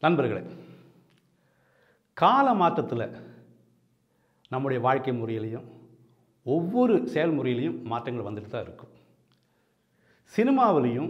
நண்பர்களே கால மாற்றத்தில் நம்முடைய வாழ்க்கை முறையிலையும் ஒவ்வொரு செயல்முறையிலையும் மாற்றங்கள் வந்துட்டு தான் இருக்கும் சினிமாவிலையும்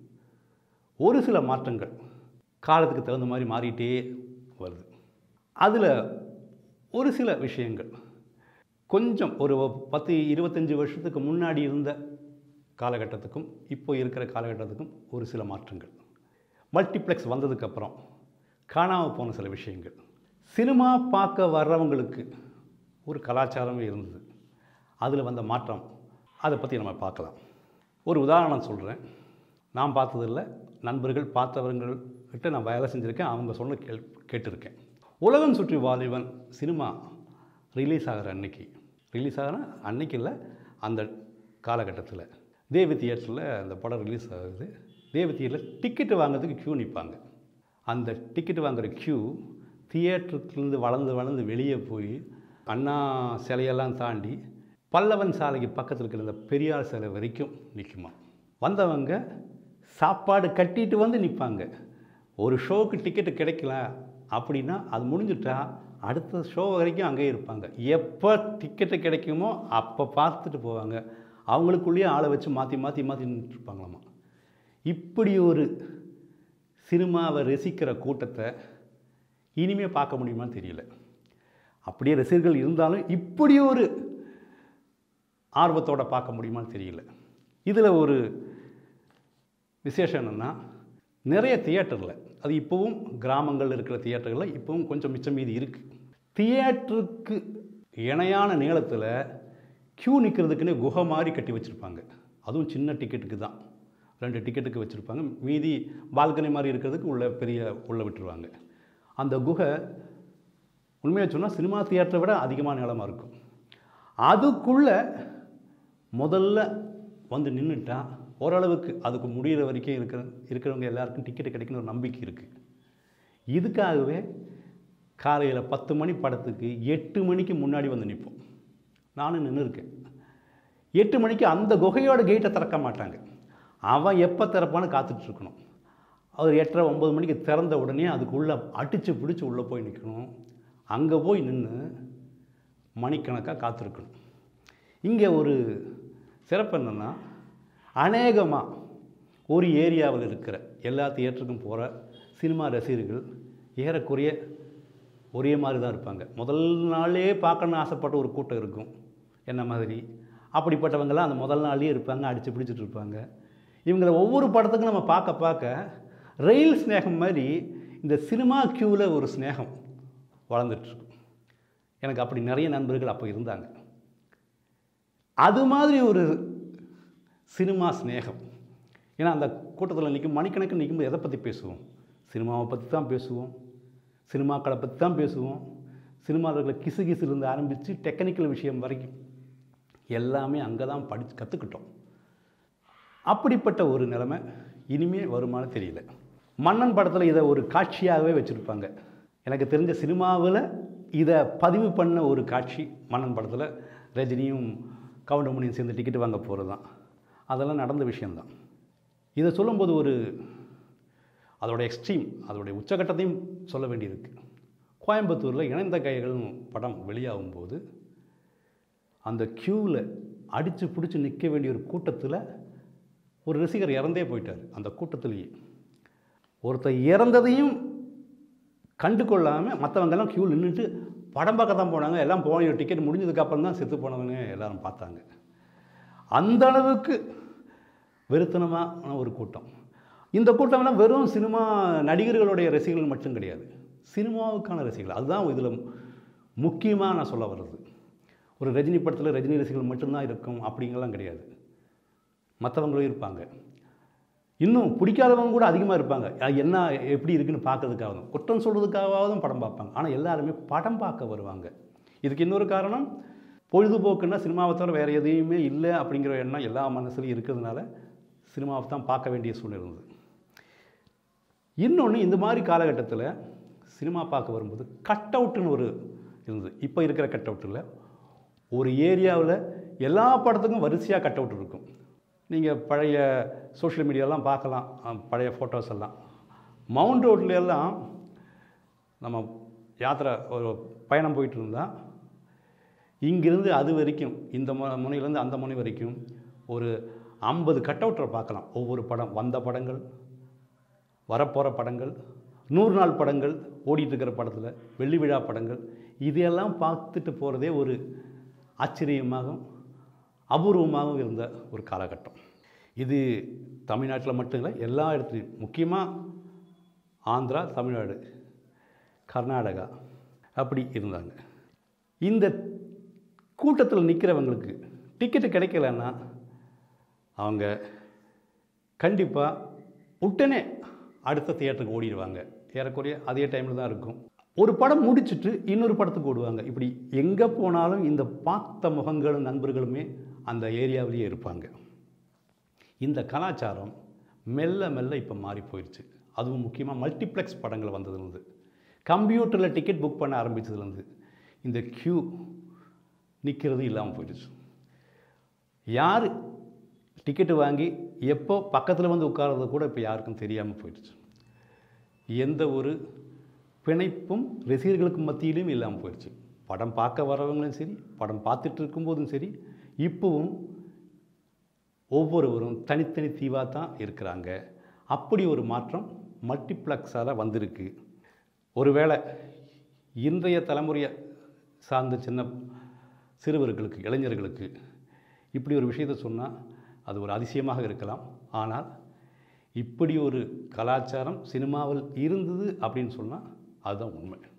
ஒரு சில மாற்றங்கள் காலத்துக்கு தகுந்த மாதிரி மாறிட்டே வருது அதில் ஒரு சில விஷயங்கள் கொஞ்சம் ஒரு பத்து இருபத்தஞ்சி வருஷத்துக்கு முன்னாடி இருந்த காலகட்டத்துக்கும் இப்போ இருக்கிற காலகட்டத்துக்கும் ஒரு சில மாற்றங்கள் மல்டிப்ளெக்ஸ் வந்ததுக்கப்புறம் காணாமல் போன சில விஷயங்கள் சினிமா பார்க்க வர்றவங்களுக்கு ஒரு கலாச்சாரமே இருந்தது அதில் வந்த மாற்றம் அதை பற்றி நம்ம பார்க்கலாம் ஒரு உதாரணம் சொல்கிறேன் நான் பார்த்ததில்ல நண்பர்கள் பார்த்தவங்கள்கிட்ட நான் வேலை செஞ்சுருக்கேன் அவங்க சொன்ன கேள் கேட்டிருக்கேன் உலகம் சுற்றி வாலிபன் சினிமா ரிலீஸ் ஆகிற அன்னைக்கு ரிலீஸ் ஆகிற அன்னைக்கு இல்லை அந்த காலகட்டத்தில் தேவி தியேட்டரில் அந்த படம் ரிலீஸ் ஆகுது தேவி தியேட்டரில் டிக்கெட்டு வாங்குறதுக்கு க்யூ நிற்பாங்க அந்த டிக்கெட்டு வாங்குகிற க்யூ தியேட்டருக்குலேருந்து வளர்ந்து வளர்ந்து வெளியே போய் அண்ணா சிலையெல்லாம் தாண்டி பல்லவன் சாலைக்கு பக்கத்தில் இருக்கிற இந்த பெரியார் சிலை வரைக்கும் நிற்குமா வந்தவங்க சாப்பாடு கட்டிட்டு வந்து நிற்பாங்க ஒரு ஷோவுக்கு டிக்கெட்டு கிடைக்கல அப்படின்னா அது முடிஞ்சுட்டா அடுத்த ஷோ வரைக்கும் அங்கேயே இருப்பாங்க எப்போ டிக்கெட்டு கிடைக்குமோ அப்போ பார்த்துட்டு போவாங்க அவங்களுக்குள்ளேயே ஆளை வச்சு மாற்றி மாற்றி மாற்றி நின்றுருப்பாங்களாமா இப்படி ஒரு சினிமாவை ரசிக்கிற கூட்டத்தை இனிமே பார்க்க முடியுமான்னு தெரியல அப்படியே ரசிகர்கள் இருந்தாலும் இப்படி ஒரு ஆர்வத்தோட பார்க்க முடியுமான்னு தெரியல இதில் ஒரு விசேஷம் என்னென்னா நிறைய தியேட்டரில் அது இப்போவும் கிராமங்களில் இருக்கிற தியேட்டர்களில் இப்போவும் கொஞ்சம் மிச்சம் மீதி இருக்குது தியேட்டருக்கு இணையான நீளத்தில் க்யூ நிற்கிறதுக்குன்னே குகை மாதிரி கட்டி வச்சுருப்பாங்க அதுவும் சின்ன டிக்கெட்டுக்கு தான் ரெண்டு டிக்கெட்டுக்கு வச்சுருப்பாங்க மீதி பால்கனி மாதிரி இருக்கிறதுக்கு உள்ள பெரிய உள்ளே விட்டுருவாங்க அந்த குகை உண்மையாக சொன்னால் சினிமா தியேட்டரை விட அதிகமான நிலமாக இருக்கும் அதுக்குள்ளே முதல்ல வந்து நின்றுட்டா ஓரளவுக்கு அதுக்கு முடிகிற வரைக்கும் இருக்கிற இருக்கிறவங்க எல்லாருக்கும் டிக்கெட்டு கிடைக்கணும் ஒரு நம்பிக்கை இருக்குது இதுக்காகவே காலையில் பத்து மணி படத்துக்கு எட்டு மணிக்கு முன்னாடி வந்து நிற்போம் நானும் நின்று இருக்கேன் எட்டு மணிக்கு அந்த குகையோட கேட்டை திறக்க மாட்டாங்க அவன் எப்போ திறப்பான்னு காத்துட்ருக்கணும் அவர் எட்டரை ஒம்பது மணிக்கு திறந்த உடனே அதுக்குள்ளே அடித்து பிடிச்சி உள்ளே போய் நிற்கணும் அங்கே போய் நின்று மணிக்கணக்காக காத்திருக்கணும் இங்கே ஒரு சிறப்பு என்னென்னா அநேகமாக ஒரு ஏரியாவில் இருக்கிற எல்லா தியேட்டருக்கும் போகிற சினிமா ரசிகர்கள் ஏறக்குறைய ஒரே மாதிரி தான் இருப்பாங்க முதல் நாளே பார்க்கணுன்னு ஆசைப்பட்ட ஒரு கூட்டம் இருக்கும் என்ன மாதிரி அப்படிப்பட்டவங்கெல்லாம் அந்த முதல் நாள்லேயே இருப்பாங்க அடித்து பிடிச்சிட்டு இருப்பாங்க இவங்களை ஒவ்வொரு படத்துக்கும் நம்ம பார்க்க பார்க்க ரயில் ஸ்நேகம் மாதிரி இந்த சினிமா க்யூவில் ஒரு ஸ்நேகம் வளர்ந்துட்டுருக்கும் எனக்கு அப்படி நிறைய நண்பர்கள் அப்போ இருந்தாங்க அது மாதிரி ஒரு சினிமா ஸ்நேகம் ஏன்னா அந்த கூட்டத்தில் நிற்கும் மணிக்கணக்கு நிற்கும்போது எதை பற்றி பேசுவோம் சினிமாவை பற்றி தான் பேசுவோம் சினிமாக்களை பற்றி தான் பேசுவோம் சினிமாவில் இருக்கிற கிசு கிசுலேருந்து ஆரம்பித்து டெக்னிக்கல் விஷயம் வரைக்கும் எல்லாமே அங்கே தான் படித்து கற்றுக்கிட்டோம் அப்படிப்பட்ட ஒரு நிலைமை இனிமே வருமானு தெரியல மன்னன் படத்தில் இதை ஒரு காட்சியாகவே வச்சுருப்பாங்க எனக்கு தெரிஞ்ச சினிமாவில் இதை பதிவு பண்ண ஒரு காட்சி மன்னன் படத்தில் ரஜினியும் கவுண்டமணியும் சேர்ந்து டிக்கெட் வாங்க போகிறது தான் அதெல்லாம் நடந்த விஷயந்தான் இதை சொல்லும்போது ஒரு அதோட எக்ஸ்ட்ரீம் அதோடைய உச்சகட்டத்தையும் சொல்ல வேண்டியிருக்கு கோயம்புத்தூரில் இணைந்த கைகள் படம் வெளியாகும்போது அந்த க்யூவில் அடித்து பிடிச்சி நிற்க வேண்டிய ஒரு கூட்டத்தில் ஒரு ரசிகர் இறந்தே போயிட்டார் அந்த கூட்டத்திலேயே ஒருத்தர் இறந்ததையும் கண்டு கொள்ளாமல் மற்றவங்கெல்லாம் க்யூ நின்றுட்டு படம் பார்க்க தான் போனாங்க எல்லாம் போன டிக்கெட் முடிஞ்சதுக்கப்புறம் தான் செத்து போனவங்க எல்லாரும் பார்த்தாங்க அந்த அளவுக்கு வெறுத்தனமான ஒரு கூட்டம் இந்த கூட்டம்லாம் வெறும் சினிமா நடிகர்களுடைய ரசிகர்கள் மட்டும் கிடையாது சினிமாவுக்கான ரசிகர்கள் அதுதான் இதில் முக்கியமாக நான் சொல்ல வர்றது ஒரு ரஜினி படத்தில் ரஜினி ரசிகர்கள் மட்டும்தான் இருக்கும் அப்படிங்கலாம் கிடையாது மற்றவங்களும் இருப்பாங்க இன்னும் பிடிக்காதவங்க கூட அதிகமாக இருப்பாங்க அது என்ன எப்படி இருக்குன்னு பார்க்கறதுக்காகவும் குற்றம் சொல்கிறதுக்காகவும் படம் பார்ப்பாங்க ஆனால் எல்லாருமே படம் பார்க்க வருவாங்க இதுக்கு இன்னொரு காரணம் பொழுதுபோக்குன்னா சினிமாவை தவிர வேறு எதையுமே இல்லை அப்படிங்கிற எண்ணம் எல்லா மனசுலையும் இருக்கிறதுனால சினிமாவை தான் பார்க்க வேண்டிய சூழ்நிலை இருந்தது இன்னொன்று இந்த மாதிரி காலகட்டத்தில் சினிமா பார்க்க வரும்போது கட் அவுட்டுன்னு ஒரு இருந்தது இப்போ இருக்கிற கட் அவுட்டில் ஒரு ஏரியாவில் எல்லா படத்துக்கும் வரிசையாக கட் அவுட் இருக்கும் நீங்கள் பழைய சோஷியல் மீடியாலாம் பார்க்கலாம் அஹ், பழைய ஃபோட்டோஸ் எல்லாம் மவுண்ட் ரோட்ல எல்லாம் நம்ம யாத்திரை ஒரு பயணம் போயிட்டு இருந்தால் இங்கிருந்து அது வரைக்கும் இந்த மு முனையிலேருந்து அந்த முனை வரைக்கும் ஒரு ஐம்பது கட் அவுட்டரை பார்க்கலாம் ஒவ்வொரு படம் வந்த படங்கள் வரப்போகிற படங்கள் நூறு நாள் படங்கள் ஓடிட்டு இருக்கிற படத்தில் வெள்ளி விழா படங்கள் இதையெல்லாம் பார்த்துட்டு போகிறதே ஒரு ஆச்சரியமாகவும் அபூர்வமாகவும் இருந்த ஒரு காலகட்டம் இது தமிழ்நாட்டில் மட்டும் இல்லை எல்லா இடத்துலையும் முக்கியமாக ஆந்திரா தமிழ்நாடு கர்நாடகா அப்படி இருந்தாங்க இந்த கூட்டத்தில் நிற்கிறவங்களுக்கு டிக்கெட்டு கிடைக்கலன்னா அவங்க கண்டிப்பாக உடனே அடுத்த தியேட்டருக்கு ஓடிடுவாங்க ஏறக்குறைய அதே டைமில் தான் இருக்கும் ஒரு படம் முடிச்சுட்டு இன்னொரு படத்துக்கு ஓடுவாங்க இப்படி எங்கே போனாலும் இந்த பார்த்த முகங்களும் நண்பர்களுமே அந்த ஏரியாவிலேயே இருப்பாங்க இந்த கலாச்சாரம் மெல்ல மெல்ல இப்போ மாறி போயிடுச்சு அதுவும் முக்கியமாக மல்டிப்ளெக்ஸ் படங்கள் வந்ததுலேருந்து கம்ப்யூட்டரில் டிக்கெட் புக் பண்ண ஆரம்பித்ததுலேருந்து இந்த க்யூ நிற்கிறது இல்லாமல் போயிடுச்சு யார் டிக்கெட்டு வாங்கி எப்போ பக்கத்தில் வந்து உட்கார்றது கூட இப்போ யாருக்கும் தெரியாமல் போயிடுச்சு எந்த ஒரு பிணைப்பும் ரசிகர்களுக்கு மத்தியிலும் இல்லாமல் போயிடுச்சு படம் பார்க்க வரவங்களும் சரி படம் பார்த்துட்டு இருக்கும்போதும் சரி இப்போவும் ஒவ்வொருவரும் தனித்தனி தீவாக தான் இருக்கிறாங்க அப்படி ஒரு மாற்றம் மல்டிப்ளெக்ஸால் வந்திருக்கு ஒருவேளை இன்றைய தலைமுறையை சார்ந்த சின்ன சிறுவர்களுக்கு இளைஞர்களுக்கு இப்படி ஒரு விஷயத்தை சொன்னால் அது ஒரு அதிசயமாக இருக்கலாம் ஆனால் இப்படி ஒரு கலாச்சாரம் சினிமாவில் இருந்தது அப்படின்னு சொன்னால் அதுதான் உண்மை